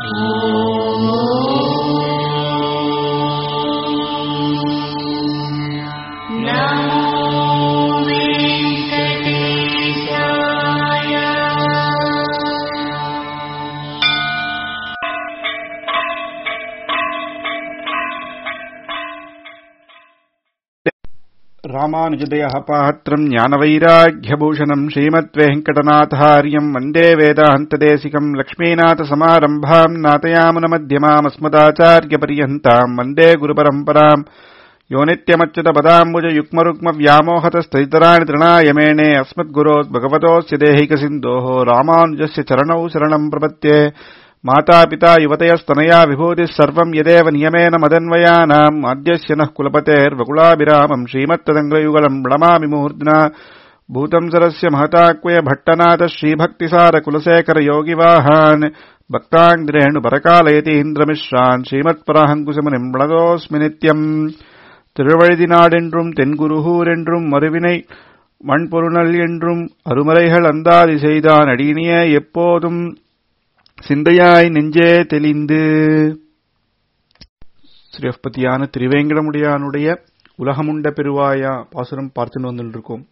ராமானுஜதயः பாத்திரம் ஞானவைராக்கியபூஷணம் ஸ்ரீமத்வேங்கடநாதாரியம் வந்தே வேதாந்ததேசிகம் லக்ஷ்மீநாதசமாரம்பாம் நாதயாமுனமத்தியமாமஸ்மதாச்சாரியபரியந்தாம் வந்தே குருபரம்பராம் யோ नित्यमच्युतपदाम्बुजयुग्मरुग्मव्यामोहतस्तैतराणि तृणायमेणे अस्मद्गुरोत् भगवतोऽस्य देहिकसिन्धोः रामानुजस्य चरणौ शरणम् प्रपत्ये मातापिता युवतयस्तनया विभूतिः सर्वम् यदेव नियमेन मदन्वयानाम् आद्यस्य नः कुलपतेर्वकुलाभिरामम् श्रीमत्तदङ्ग्रयुगलम् प्रणमामि मुहूर्ध्ना भूतम् सरस्य महताक्वय भट्टनाथ श्रीभक्तिसारकुलशेखर योगिवाहान् भक्ताङ्ग्रेणुपरकालयति इन्द्रमिश्रान् श्रीमत्पराहङ्कुशमुनिम् प्रणतोऽस्मि नित्यम् திருவழுதினாடென்றும் தென்குருகூர் என்றும் மறுவினை மண்பொருணல் என்றும் அருமறைகள் அந்தாதி செய்தான் அடியினிய எப்போதும் சிந்தையாய் நெஞ்சே தெளிந்து ஸ்ரீபதியான திருவேங்கடமுடியானுடைய உலகமுண்ட பெருவாயா பாசுரம் பார்த்துன்னு வந்துட்டு இருக்கோம்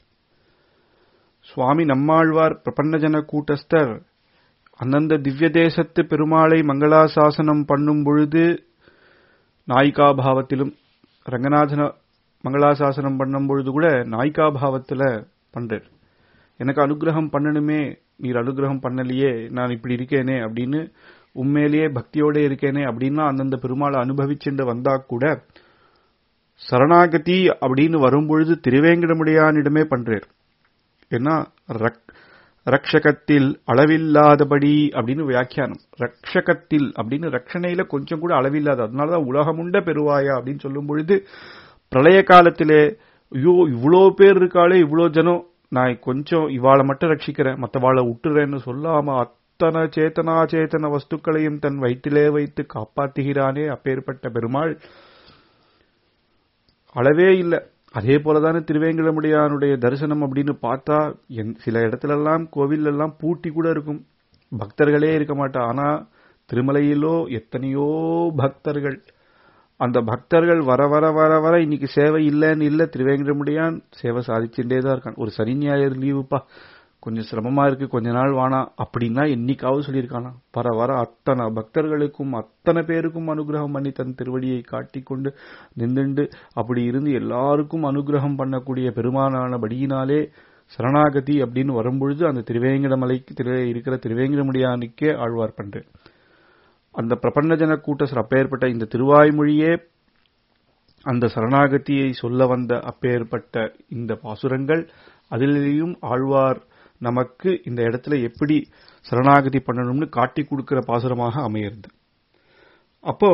சுவாமி நம்மாழ்வார் பிரபன்னஜன கூட்டஸ்தர் அந்தந்த திவ்ய தேசத்து பெருமாளை மங்களாசாசனம் பண்ணும் பொழுது நாயிகா பாவத்திலும் ரங்கநாதன மங்களாசாசனம் பண்ணும் பொழுது கூட நாயிகா பாவத்துல பண்றார் எனக்கு அனுகிரகம் பண்ணணுமே நீர் அனுகிரகம் பண்ணலையே நான் இப்படி இருக்கேனே அப்படின்னு உண்மையிலேயே பக்தியோட இருக்கேனே அப்படின்னா அந்தந்த பெருமாளை அனுபவிச்சுட்டு வந்தா கூட சரணாகதி அப்படின்னு வரும்பொழுது திருவேங்கடமுடியானிடமே பண்றார் ஏன்னா ரக்ஷகத்தில் அளவில்லாதபடி அப்படின்னு வியாக்கியானம் ரக்ஷகத்தில் அப்படின்னு ரட்சணையில கொஞ்சம் கூட அளவில்லாத அதனாலதான் உலகமுண்ட பெருவாயா அப்படின்னு சொல்லும் பொழுது பிரளய காலத்திலே ஐயோ இவ்வளோ பேர் இருக்காளே இவ்வளோ ஜனம் நான் கொஞ்சம் இவாளை மட்டும் ரட்சிக்கிறேன் மற்றவாளை விட்டுறேன்னு சொல்லாம அத்தனை சேத்தனா சேத்தன வஸ்துக்களையும் தன் வயிற்றிலே வைத்து காப்பாத்துகிறானே அப்பேற்பட்ட பெருமாள் அளவே இல்லை அதே போலதானே திருவேங்கடமுடியானுடைய தரிசனம் அப்படின்னு பார்த்தா சில இடத்துல எல்லாம் கோவில் எல்லாம் பூட்டி கூட இருக்கும் பக்தர்களே இருக்க மாட்டா ஆனா திருமலையிலோ எத்தனையோ பக்தர்கள் அந்த பக்தர்கள் வர வர வர வர இன்னைக்கு சேவை இல்லைன்னு இல்ல திருவேங்கடமுடியான் சேவை சாதிச்சுட்டே தான் இருக்கான் ஒரு சனி ஞாயிறு லீவுப்பா கொஞ்சம் சிரமமா இருக்கு கொஞ்ச நாள் வானா அப்படின்னா என்னைக்காவது சொல்லியிருக்கானா வர வர அத்தனை பக்தர்களுக்கும் அத்தனை பேருக்கும் அனுகிரகம் பண்ணி தன் திருவடியை காட்டிக்கொண்டு நின்றுண்டு அப்படி இருந்து எல்லாருக்கும் அனுகிரகம் பண்ணக்கூடிய பெருமானானபடியினாலே சரணாகதி அப்படின்னு வரும்பொழுது அந்த திருவேங்கடமலைக்கு திரு இருக்கிற திருவேங்கடமுடியானுக்கே ஆழ்வார் பண்றேன் அந்த பிரபன்னஜன கூட்டசர் அப்பேற்பட்ட இந்த திருவாய்மொழியே அந்த சரணாகதியை சொல்ல வந்த அப்பேற்பட்ட இந்த பாசுரங்கள் அதிலேயும் ஆழ்வார் நமக்கு இந்த இடத்துல எப்படி சரணாகதி பண்ணணும்னு காட்டி கொடுக்கிற பாசுரமாக அமையிறது அப்போ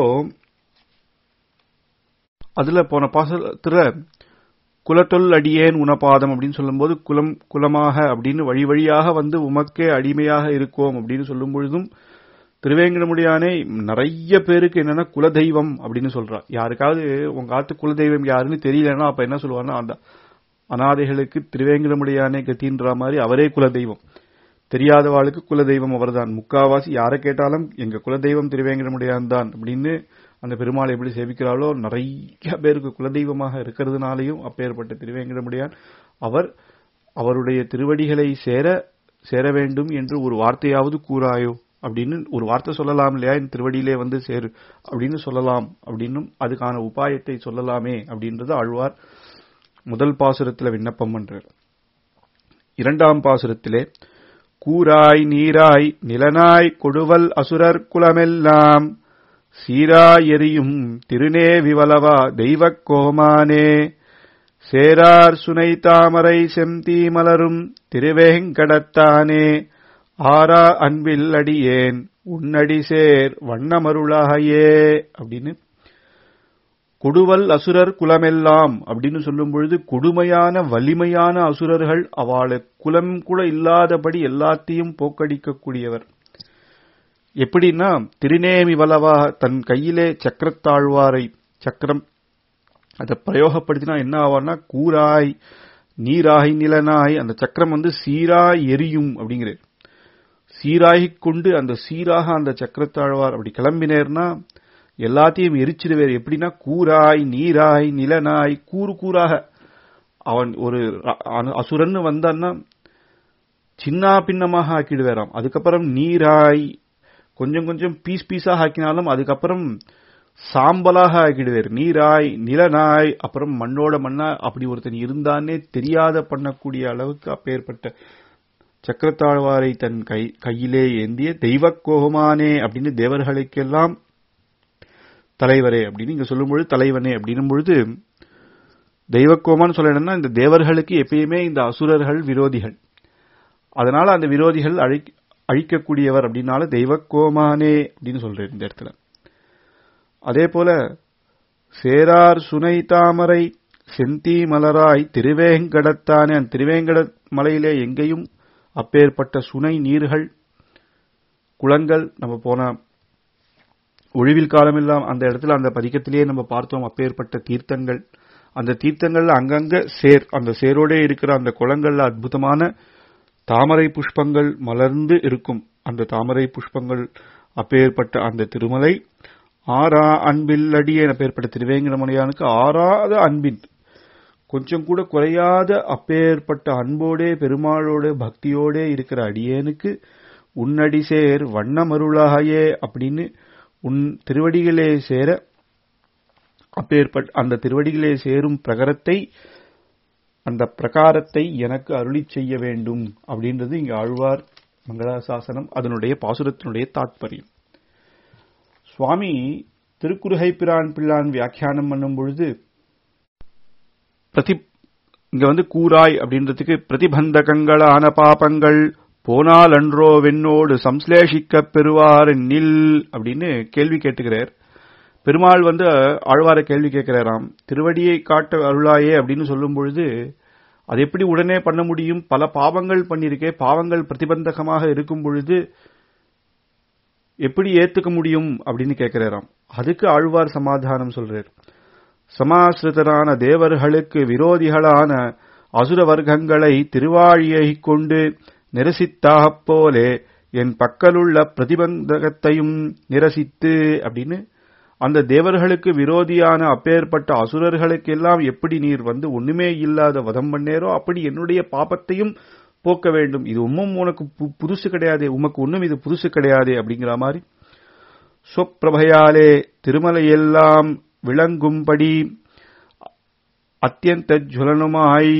அதுல போன பாசுரத்துல குலத்தொல் அடியேன் உணபாதம் அப்படின்னு சொல்லும்போது குலம் குலமாக அப்படின்னு வழி வழியாக வந்து உமக்கே அடிமையாக இருக்கோம் அப்படின்னு சொல்லும் பொழுதும் திருவேங்கடமுடியானே நிறைய பேருக்கு என்னன்னா குலதெய்வம் அப்படின்னு சொல்றா யாருக்காவது உங்க ஆத்து குலதெய்வம் யாருன்னு தெரியலன்னா அப்ப என்ன சொல்லுவாங்கன்னா அந்த அனாதைகளுக்கு திருவேங்கடமுடியானே கத்தின்ற மாதிரி அவரே குலதெய்வம் தெரியாதவாளுக்கு குலதெய்வம் அவர்தான் முக்காவாசி யாரை கேட்டாலும் எங்க குலதெய்வம் திருவேங்கடமுடியான் தான் அப்படின்னு அந்த பெருமாளை எப்படி சேவிக்கிறாளோ நிறைய பேருக்கு குலதெய்வமாக இருக்கிறதுனாலையும் அப்பேற்பட்ட திருவேங்கடமுடியான் அவர் அவருடைய திருவடிகளை சேர சேர வேண்டும் என்று ஒரு வார்த்தையாவது கூறாயோ அப்படின்னு ஒரு வார்த்தை சொல்லலாம் இல்லையா இந்த திருவடியிலே வந்து சேரு அப்படின்னு சொல்லலாம் அப்படின்னும் அதுக்கான உபாயத்தை சொல்லலாமே அப்படின்றது ஆழ்வார் முதல் பாசுரத்தில் விண்ணப்பம் பண்றார் இரண்டாம் பாசுரத்திலே கூராய் நீராய் நிலனாய் கொடுவல் அசுரர் குலமெல்லாம் சீராய் எரியும் திருநேவிவலவா தெய்வக் கோமானே சேரார் சுனை தாமரை செம்தீ மலரும் திருவேங்கடத்தானே ஆரா அன்பில் அடியேன் உன்னடி சேர் வண்ணமருளாயே அப்படின்னு கொடுவல் அசுரர் குலமெல்லாம் அப்படின்னு சொல்லும் பொழுது கொடுமையான வலிமையான அசுரர்கள் அவளை குலம் கூட இல்லாதபடி எல்லாத்தையும் போக்கடிக்கக்கூடியவர் எப்படின்னா திருநேமி வலவா தன் கையிலே சக்கரத்தாழ்வாரை சக்கரம் அதை பிரயோகப்படுத்தினா என்ன ஆவார்னா கூராய் நீராய் நிலனாய் அந்த சக்கரம் வந்து சீராய் எரியும் அப்படிங்கிறது சீராகிக் கொண்டு அந்த சீராக அந்த சக்கரத்தாழ்வார் அப்படி கிளம்பினேர்னா எல்லாத்தையும் எரிச்சிடுவேர் எப்படின்னா கூராய் நீராய் நிலனாய் கூறு கூறாக அவன் ஒரு அசுரன்னு வந்தான்னா சின்ன பின்னமாக ஆக்கிடுவேராம் அதுக்கப்புறம் நீராய் கொஞ்சம் கொஞ்சம் பீஸ் பீஸாக ஆக்கினாலும் அதுக்கப்புறம் சாம்பலாக ஆக்கிடுவார் நீராய் நிலனாய் அப்புறம் மண்ணோட மண்ணா அப்படி ஒருத்தன் இருந்தானே தெரியாத பண்ணக்கூடிய அளவுக்கு அப்பேற்பட்ட சக்கரத்தாழ்வாரை தன் கை கையிலே ஏந்திய தெய்வ கோபமானே அப்படின்னு தேவர்களுக்கெல்லாம் தலைவரே அப்படின்னு இங்க சொல்லும் பொழுது தலைவனே அப்படின்னும் பொழுது தெய்வக்கோமான்னு சொல்லணும்னா இந்த தேவர்களுக்கு எப்பயுமே இந்த அசுரர்கள் விரோதிகள் அதனால அந்த விரோதிகள் அழி அழிக்கக்கூடியவர் அப்படின்னால தெய்வக்கோமானே அப்படின்னு சொல்றேன் இந்த இடத்துல அதே போல சேரார் சுனை தாமரை செந்தி மலராய் திருவேங்கடத்தானே அந்த திருவேங்கட மலையிலே எங்கேயும் அப்பேற்பட்ட சுனை நீர்கள் குளங்கள் நம்ம போன ஒழிவில் காலமெல்லாம் அந்த இடத்துல அந்த பதிக்கத்திலேயே நம்ம பார்த்தோம் அப்பேற்பட்ட தீர்த்தங்கள் அந்த தீர்த்தங்கள்ல அங்கங்க சேர் அந்த சேரோடே இருக்கிற அந்த குளங்கள்ல அற்புதமான தாமரை புஷ்பங்கள் மலர்ந்து இருக்கும் அந்த தாமரை புஷ்பங்கள் அப்பேற்பட்ட அந்த திருமலை ஆறா அன்பில் அடியே அப்பேற்பட்ட திருவேங்கடமலையானுக்கு ஆறாத அன்பின் கொஞ்சம் கூட குறையாத அப்பேற்பட்ட அன்போடே பெருமாளோட பக்தியோடே இருக்கிற அடியேனுக்கு உன்னடி சேர் வண்ணமருளாயே அப்படின்னு உன் திருவடிகளே சேர அப்பேற்பட்ட அந்த திருவடிகளே சேரும் பிரகரத்தை அந்த பிரகாரத்தை எனக்கு அருளி செய்ய வேண்டும் அப்படின்றது இங்க ஆழ்வார் மங்களாசாசனம் அதனுடைய பாசுரத்தினுடைய தாத்பரியம் சுவாமி திருக்குறுகை பிரான் பிள்ளான் வியாக்கியானம் பண்ணும் பொழுது பிரதி இங்க வந்து கூராய் அப்படின்றதுக்கு பிரதிபந்தகங்களான பாபங்கள் போனால் அன்றோ வெண்ணோடு சம்ஸ்லேஷிக்க பெறுவார் நில் அப்படின்னு கேள்வி கேட்டுக்கிறார் பெருமாள் வந்து ஆழ்வார கேள்வி கேட்கிறாராம் திருவடியை காட்ட அருளாயே அப்படின்னு சொல்லும் பொழுது அது எப்படி உடனே பண்ண முடியும் பல பாவங்கள் பண்ணிருக்கே பாவங்கள் பிரதிபந்தகமாக இருக்கும் பொழுது எப்படி ஏத்துக்க முடியும் அப்படின்னு கேட்கிறாராம் அதுக்கு ஆழ்வார் சமாதானம் சொல்றார் சமாசிரிதரான தேவர்களுக்கு விரோதிகளான அசுர வர்க்கங்களை திருவாழியை கொண்டு நிரசித்தாகப் போலே என் பக்கலுள்ள பிரதிபந்தகத்தையும் நிரசித்து அப்படின்னு அந்த தேவர்களுக்கு விரோதியான அப்பேற்பட்ட அசுரர்களுக்கெல்லாம் எப்படி நீர் வந்து ஒண்ணுமே இல்லாத வதம் பண்ணேரோ அப்படி என்னுடைய பாபத்தையும் போக்க வேண்டும் இது உம்மும் உனக்கு புதுசு கிடையாது உமக்கு ஒன்றும் இது புதுசு கிடையாது அப்படிங்கிற மாதிரி சொப்பிரபையாலே திருமலையெல்லாம் விளங்கும்படி அத்தியந்த ஜுவலனுமாய்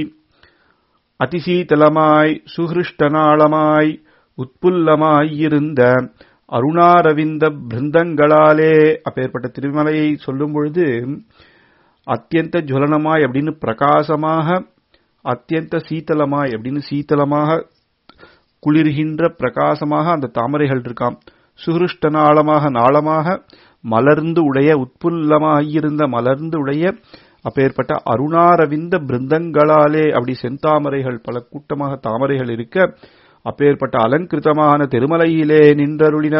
அதிசீதலமாய் சுகிருஷ்டநாளமாய் உட்புல்லமாயிருந்த அருணாரவிந்த பிருந்தங்களாலே அப்பேற்பட்ட திருமலையை சொல்லும் பொழுது அத்தியந்த ஜுவலனமாய் அப்படின்னு பிரகாசமாக அத்தியந்த சீத்தலமாய் அப்படின்னு சீத்தலமாக குளிர்கின்ற பிரகாசமாக அந்த தாமரைகள் இருக்காம் சுகிருஷ்ட நாளமாக நாளமாக மலர்ந்து உடைய உட்புல்லமாயிருந்த மலர்ந்து உடைய அப்பேற்பட்ட அருணாரவிந்த பிருந்தங்களாலே அப்படி செந்தாமரைகள் பல கூட்டமாக தாமரைகள் இருக்க அப்பேற்பட்ட அலங்கிருத்தமான திருமலையிலே நின்றருளின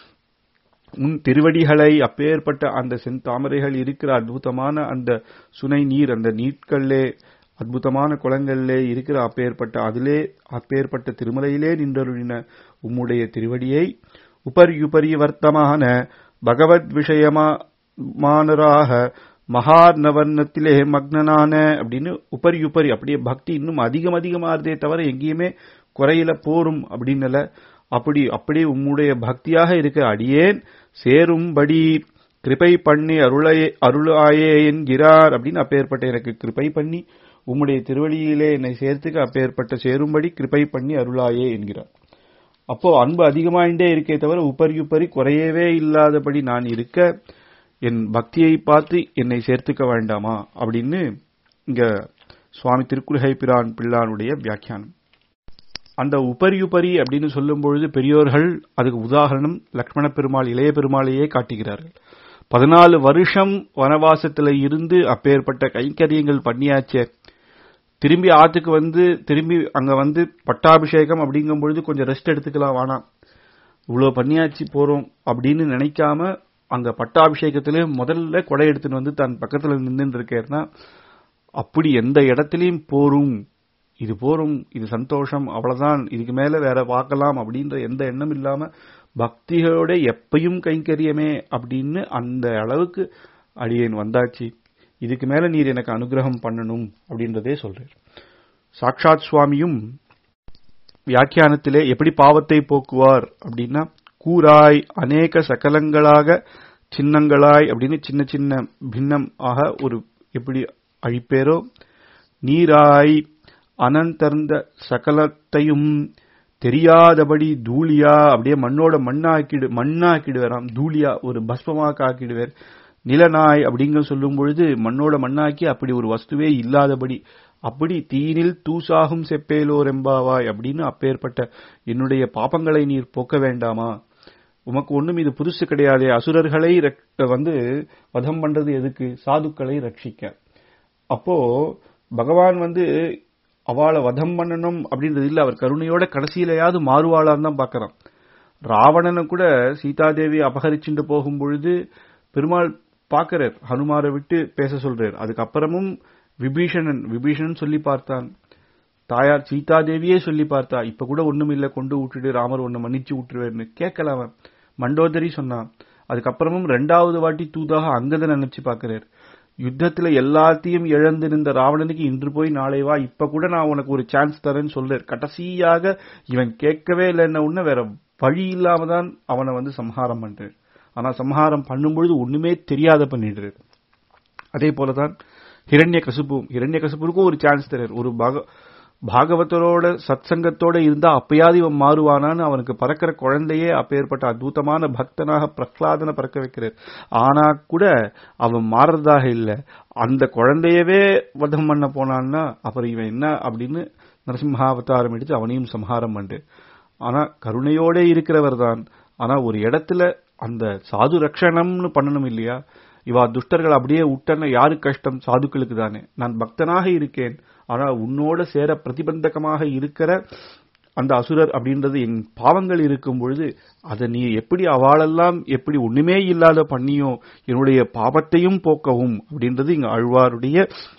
உன் திருவடிகளை அப்பேற்பட்ட அந்த செந்தாமரைகள் இருக்கிற அற்புதமான அந்த சுனை நீர் அந்த நீட்களே அற்புதமான குளங்களிலே இருக்கிற அப்பேற்பட்ட அதிலே அப்பேற்பட்ட திருமலையிலே நின்றருளின உம்முடைய திருவடியை உபரியுபரிவர்த்தமான பகவத் விஷயமானராக மகாநவர்ணத்திலே மக்னனான அப்படின்னு உபரி உபரி அப்படியே பக்தி இன்னும் அதிகம் அதிகமாறதே தவிர எங்கேயுமே குறையில போரும் அப்படின்னு அப்படி அப்படியே உம்முடைய பக்தியாக இருக்க அடியேன் சேரும்படி கிருபை பண்ணி அருளையே அருளாயே என்கிறார் அப்படின்னு அப்பேற்பட்ட எனக்கு கிருபை பண்ணி உம்முடைய திருவடியிலே என்னை சேர்த்துக்க அப்பேற்பட்ட சேரும்படி கிருபை பண்ணி அருளாயே என்கிறார் அப்போ அன்பு அதிகமாயிண்டே இருக்கே தவிர உப்பரி உப்பரி குறையவே இல்லாதபடி நான் இருக்க என் பக்தியை பார்த்து என்னை சேர்த்துக்க வேண்டாமா அப்படின்னு இங்க சுவாமி திருக்குறுகை பிரான் பிள்ளானுடைய வியாக்கியானம் அந்த உபரி உபரி அப்படின்னு சொல்லும் பொழுது பெரியோர்கள் அதுக்கு உதாரணம் லக்ஷ்மண பெருமாள் இளைய பெருமாளையே காட்டுகிறார்கள் பதினாலு வருஷம் வனவாசத்துல இருந்து அப்பேற்பட்ட கைங்கரியங்கள் பண்ணியாச்சே திரும்பி ஆத்துக்கு வந்து திரும்பி அங்க வந்து பட்டாபிஷேகம் அப்படிங்கும் பொழுது கொஞ்சம் ரெஸ்ட் எடுத்துக்கலாம் வேணாம் இவ்வளவு பண்ணியாச்சு போறோம் அப்படின்னு நினைக்காம அங்க பட்டாபிஷேகத்திலே முதல்ல கொடை எடுத்துன்னு வந்து தன் பக்கத்துல நின்று இருக்கேன்னா அப்படி எந்த இடத்துலயும் போரும் இது போரும் இது சந்தோஷம் அவ்வளவுதான் இதுக்கு மேல வேற பார்க்கலாம் அப்படின்ற எந்த எண்ணம் இல்லாம பக்தியோட எப்பயும் கைங்கரியமே அப்படின்னு அந்த அளவுக்கு அடியேன் வந்தாச்சு இதுக்கு மேல நீர் எனக்கு அனுகிரகம் பண்ணணும் அப்படின்றதே சொல்றார் சாக்ஷாத் சுவாமியும் வியாக்கியானத்திலே எப்படி பாவத்தை போக்குவார் அப்படின்னா கூராய் அநேக சகலங்களாக சின்னங்களாய் அப்படின்னு சின்ன சின்ன பின்னம் ஆக ஒரு எப்படி அழிப்பேரோ நீராய் அனந்தர்ந்த சகலத்தையும் தெரியாதபடி தூளியா அப்படியே மண்ணோட மண்ணாக்கிடு மண்ணாக்கிடுவாராம் தூளியா ஒரு பஸ்மமாக்க ஆக்கிடுவார் நிலநாய் அப்படிங்க சொல்லும் பொழுது மண்ணோட மண்ணாக்கி அப்படி ஒரு வஸ்துவே இல்லாதபடி அப்படி தீனில் தூசாகும் செப்பேலோர் எம்பாவாய் அப்படின்னு அப்பேற்பட்ட என்னுடைய பாப்பங்களை நீர் போக்க வேண்டாமா உமக்கு ஒண்ணும் இது புதுசு கிடையாதே அசுரர்களை வந்து வதம் பண்றது எதுக்கு சாதுக்களை ரட்சிக்க அப்போ பகவான் வந்து அவளை வதம் பண்ணணும் அப்படின்றது இல்ல அவர் கருணையோட கடைசியிலையாவது மாறுவாளான்னு தான் பாக்கிறான் ராவணனை கூட சீதாதேவி அபகரிச்சுட்டு போகும் பொழுது பெருமாள் பாக்கிறார் ஹனுமாரை விட்டு பேச சொல்றார் அதுக்கப்புறமும் விபீஷணன் விபீஷணன் சொல்லி பார்த்தான் தாயார் சீதாதேவியே சொல்லி பார்த்தா இப்ப கூட ஒண்ணும் இல்ல கொண்டு விட்டுட்டு ராமர் ஒன்னு மன்னிச்சு விட்டுருவாருன்னு கேட்கல அவன் மண்டோதரி சொன்னான் அதுக்கப்புறமும் ரெண்டாவது வாட்டி தூதாக அங்கத நினைச்சு பாக்குறாரு யுத்தத்துல எல்லாத்தையும் இழந்து நின்ற ராவணனுக்கு இன்று போய் நாளை வா இப்ப கூட நான் உனக்கு ஒரு சான்ஸ் தரேன்னு சொல்றாரு கடைசியாக இவன் கேட்கவே இல்லைன்ன உடனே வேற வழி இல்லாம தான் அவனை வந்து சம்ஹாரம் பண்றாரு ஆனா சம்ஹாரம் பண்ணும்பொழுது ஒண்ணுமே தெரியாத பண்ணிடுறாரு அதே போலதான் ஹிரண்ய கசுப்பும் ஹிரண்ய கசுப்புக்கும் ஒரு சான்ஸ் தரார் ஒரு பாக பாகவதரோட சத்சங்கத்தோட இருந்தா அப்பயாவது இவன் மாறுவானான்னு அவனுக்கு பறக்கிற குழந்தையே அப்பேற்பட்ட அற்புதமான பக்தனாக பிரகலாதனை பறக்க வைக்கிறார் ஆனா கூட அவன் மாறுறதாக இல்ல அந்த குழந்தையவே வதம் பண்ண போனான்னா அப்புறம் இவன் என்ன அப்படின்னு நரசிம்ஹாவதாரம் எடுத்து அவனையும் சம்ஹாரம் பண்ணு ஆனா கருணையோட இருக்கிறவர் தான் ஆனா ஒரு இடத்துல அந்த சாது ரக்ஷணம்னு பண்ணணும் இல்லையா இவா துஷ்டர்கள் அப்படியே விட்டன யாரு கஷ்டம் சாதுக்களுக்கு தானே நான் பக்தனாக இருக்கேன் ஆனா உன்னோட சேர பிரதிபந்தகமாக இருக்கிற அந்த அசுரர் அப்படின்றது என் பாவங்கள் இருக்கும் பொழுது அதை நீ எப்படி அவாளெல்லாம் எப்படி ஒண்ணுமே இல்லாத பண்ணியோ என்னுடைய பாவத்தையும் போக்கவும் அப்படின்றது இங்க அழ்வாருடைய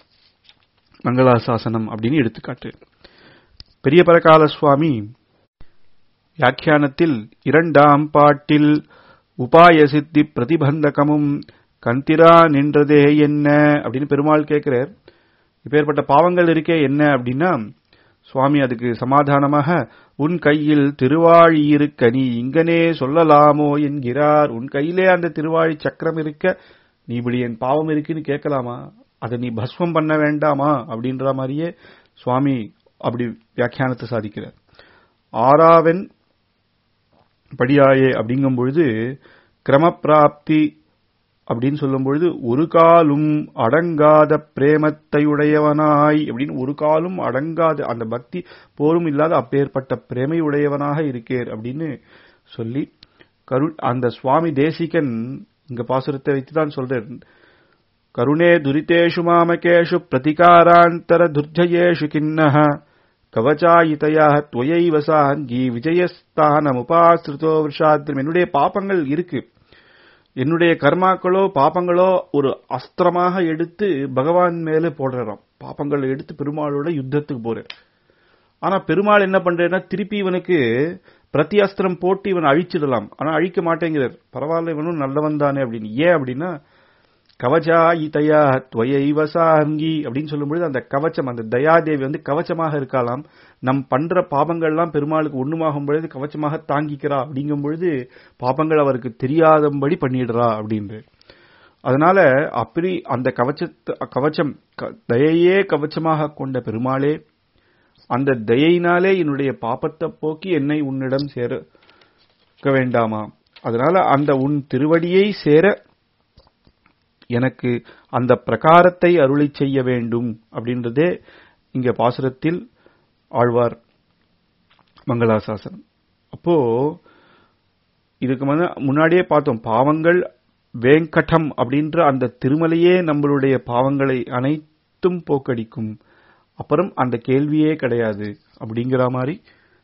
மங்களாசாசனம் அப்படின்னு எடுத்துக்காட்டு பெரிய பரகால சுவாமி வியாக்கியானத்தில் இரண்டாம் பாட்டில் உபாய சித்தி பிரதிபந்தகமும் கந்திரா நின்றதே என்ன அப்படின்னு பெருமாள் கேட்கிறார் இப்பேற்பட்ட பாவங்கள் இருக்கே என்ன அப்படின்னா சுவாமி அதுக்கு சமாதானமாக உன் கையில் திருவாழி இருக்க நீ இங்கனே சொல்லலாமோ என்கிறார் உன் கையிலே அந்த திருவாழி சக்கரம் இருக்க நீ இப்படி என் பாவம் இருக்குன்னு கேட்கலாமா அதை நீ பஸ்வம் பண்ண வேண்டாமா அப்படின்ற மாதிரியே சுவாமி அப்படி வியாக்கியானத்தை சாதிக்கிறார் ஆறாவன் படியாயே அப்படிங்கும் பொழுது கிரமப்பிராப்தி அப்படின்னு சொல்லும் பொழுது ஒரு காலும் அடங்காத பிரேமத்தையுடையவனாய் அப்படின்னு ஒரு காலும் அடங்காத அந்த பக்தி போரும் இல்லாத அப்பேற்பட்ட பிரேமை உடையவனாக இருக்கேர் அப்படின்னு சொல்லி கரு அந்த சுவாமி தேசிகன் இங்க பாசுரத்தை வைத்துதான் சொல்றார் கருணே துரிதேஷு மாமகேஷு பிரதிகாராந்தர துர்ஜயேஷு கிண்ணஹ கவச்சாயிதையா துவையைவ சாங்கி விஜயஸ்தானமுபாசிரிதோ விஷாத்திரம் என்னுடைய பாப்பங்கள் இருக்கு என்னுடைய கர்மாக்களோ பாப்பங்களோ ஒரு அஸ்திரமாக எடுத்து பகவான் மேல போடுறாராம் பாப்பங்களை எடுத்து பெருமாளோட யுத்தத்துக்கு போறார் ஆனா பெருமாள் என்ன பண்றேன்னா திருப்பி இவனுக்கு பிரதி அஸ்திரம் போட்டு இவன் அழிச்சிடலாம் ஆனா அழிக்க மாட்டேங்கிறார் பரவாயில்ல இவனும் நல்லவன் தானே அப்படின்னு ஏன் அப்படின்னா கவச்சா இதையா துவையைவ சாங்கி அப்படின்னு சொல்லும்பொழுது அந்த கவச்சம் அந்த தயாதேவி வந்து கவச்சமாக இருக்கலாம் நம் பண்ற பாபங்கள்லாம் பெருமாளுக்கு ஒண்ணுமாகும் பொழுது கவச்சமாக தாங்கிக்கிறா அப்படிங்கும் பொழுது பாபங்கள் அவருக்கு தெரியாதபடி பண்ணிடுறா அப்படின்று அதனால அப்படி அந்த கவச்ச கவச்சம் தயையே கவச்சமாக கொண்ட பெருமாளே அந்த தயையினாலே என்னுடைய பாப்பத்தை போக்கி என்னை உன்னிடம் சேர வேண்டாமா அதனால அந்த உன் திருவடியை சேர எனக்கு அந்த பிரகாரத்தை அருளி செய்ய வேண்டும் அப்படின்றதே இங்க பாசுரத்தில் ஆழ்வார் மங்களாசாசனம் அப்போ இதுக்கு வந்து முன்னாடியே பார்த்தோம் பாவங்கள் வேங்கடம் அப்படின்ற அந்த திருமலையே நம்மளுடைய பாவங்களை அனைத்தும் போக்கடிக்கும் அப்புறம் அந்த கேள்வியே கிடையாது அப்படிங்கிற மாதிரி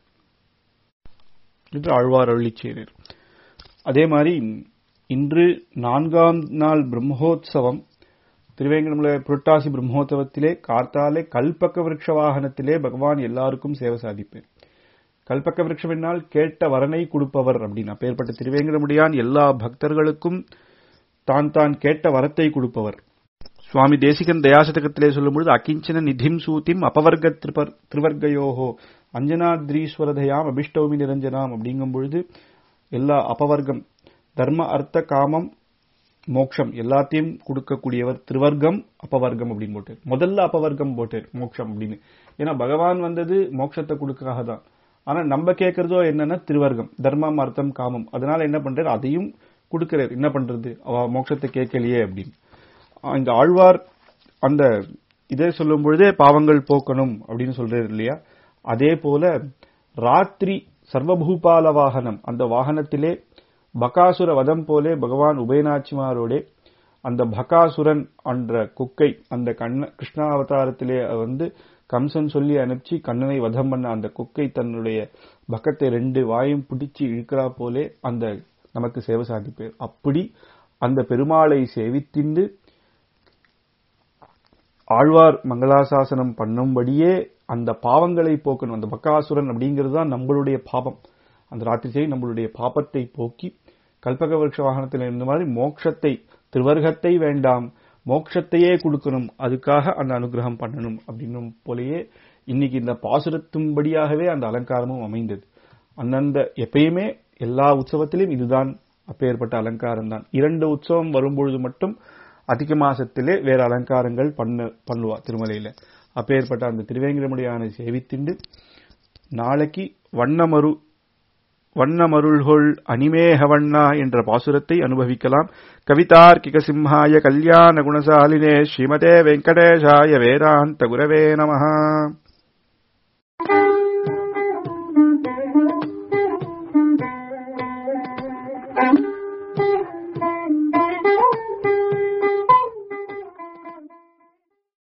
என்று ஆழ்வார் அருளி செய்கிறார் அதே மாதிரி இன்று நான்காம் நாள் பிரம்மோத்சவம் திருவேங்கடமுல புரட்டாசி பிரம்மோத்சவத்திலே கார்த்தாலே கல்பக்க விருட்ச வாகனத்திலே பகவான் எல்லாருக்கும் சேவை சாதிப்பேன் கல்பக்க விருட்சம் என்னால் கேட்ட வரனை கொடுப்பவர் அப்படின்னு அப்பேற்பட்ட திருவேங்கடமுடியான் எல்லா பக்தர்களுக்கும் தான் தான் கேட்ட வரத்தை கொடுப்பவர் சுவாமி தேசிகன் தயாசதகத்திலே சொல்லும்பொழுது அகிஞ்சன நிதிம் சூத்திம் அபவர்க்க திருபர் திருவர்கயோகோ அஞ்சனாத்ரீஸ்வரதயாம் அபிஷ்டௌமி நிரஞ்சனாம் அப்படிங்கும் பொழுது எல்லா அபவர்க்கம் தர்ம அர்த்த காமம் மோக்ஷம் எல்லாத்தையும் கொடுக்கக்கூடியவர் திருவர்க்கம் அபவர்க்கம் அப்படின்னு போட்டார் முதல்ல அபவர்க்கம் போட்டார் மோக்ஷம் அப்படின்னு ஏன்னா பகவான் வந்தது மோட்சத்தை கொடுக்காக தான் ஆனா நம்ம கேட்கறதோ என்னன்னா திருவர்க்கம் தர்மம் அர்த்தம் காமம் அதனால என்ன பண்றாரு அதையும் கொடுக்கிறார் என்ன பண்றது அவ மோட்சத்தை கேட்கலையே அப்படின்னு இந்த ஆழ்வார் அந்த இதே சொல்லும் பொழுதே பாவங்கள் போக்கணும் அப்படின்னு சொல்றாரு இல்லையா அதே போல ராத்திரி சர்வபூபால வாகனம் அந்த வாகனத்திலே பகாசுர வதம் போலே பகவான் உபயநாச்சிமாரோட அந்த பகாசுரன் என்ற குக்கை அந்த கண்ண கிருஷ்ணாவதாரத்திலே வந்து கம்சன் சொல்லி அனுப்பிச்சு கண்ணனை வதம் பண்ண அந்த குக்கை தன்னுடைய பக்கத்தை ரெண்டு வாயும் பிடிச்சு இழுக்கிறா போலே அந்த நமக்கு சேவை சாதிப்பேர் அப்படி அந்த பெருமாளை சேவித்திண்டு ஆழ்வார் மங்களாசாசனம் பண்ணும்படியே அந்த பாவங்களை போக்கணும் அந்த பக்காசுரன் அப்படிங்கிறது தான் நம்மளுடைய பாபம் அந்த ராத்திரியை நம்மளுடைய பாபத்தை போக்கி கல்பக விருட்ச வாகனத்தில் இருந்த மாதிரி மோட்சத்தை திருவர்க்கத்தை வேண்டாம் மோட்சத்தையே கொடுக்கணும் அதுக்காக அந்த அனுகிரகம் பண்ணணும் அப்படின்னும் போலயே இன்னைக்கு இந்த பாசுரத்தும்படியாகவே அந்த அலங்காரமும் அமைந்தது அந்தந்த எப்பயுமே எல்லா உற்சவத்திலும் இதுதான் அப்பேற்பட்ட அலங்காரம் தான் இரண்டு உற்சவம் வரும்பொழுது மட்டும் அதிக மாசத்திலே வேற அலங்காரங்கள் பண்ண பண்ணுவா திருமலையில அப்பேற்பட்ட அந்த திருவேங்கடமுடியான சேவித்திண்டு நாளைக்கு வண்ணமரு வண்ணமருள்கொள் அனிமேக வண்ணா என்ற பாசுரத்தை அனுபவிக்கலாம் கவிதார்க்கிக சிம்ஹாய கல்யாண குணசாலினே ஸ்ரீமதே வெங்கடேஷாய வேதாந்த குரவே நமஹா